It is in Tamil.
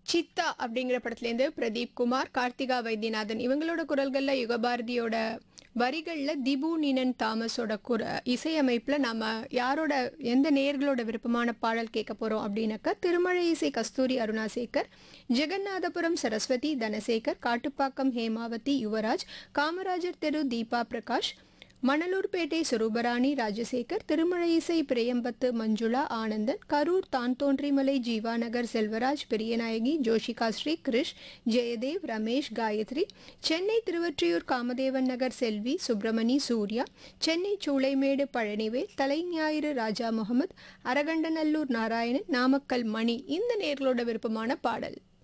சித்தா அப்படிங்கிற படத்துலேருந்து பிரதீப் குமார் கார்த்திகா வைத்தியநாதன் இவங்களோட குரல்களில் யுகபாரதியோட வரிகளில் திபு நீனன் தாமஸோட குர இசையமைப்பில் நம்ம யாரோட எந்த நேர்களோட விருப்பமான பாடல் கேட்க போகிறோம் அப்படின்னாக்கா திருமழை இசை கஸ்தூரி அருணாசேகர் ஜெகநாதபுரம் சரஸ்வதி தனசேகர் காட்டுப்பாக்கம் ஹேமாவதி யுவராஜ் காமராஜர் தெரு தீபா பிரகாஷ் மணலூர்பேட்டை சுரூபராணி ராஜசேகர் திருமழை இசை பிரியம்பத்து மஞ்சுளா ஆனந்தன் கரூர் தான்தோன்றிமலை ஜீவாநகர் செல்வராஜ் பெரியநாயகி ஜோஷிகா ஸ்ரீ கிரிஷ் ஜெயதேவ் ரமேஷ் காயத்ரி சென்னை திருவொற்றியூர் காமதேவன் நகர் செல்வி சுப்பிரமணி சூர்யா சென்னை சூளைமேடு பழனிவேல் தலைஞாயிறு ராஜா முகமது அரகண்டநல்லூர் நாராயணன் நாமக்கல் மணி இந்த நேர்களோட விருப்பமான பாடல்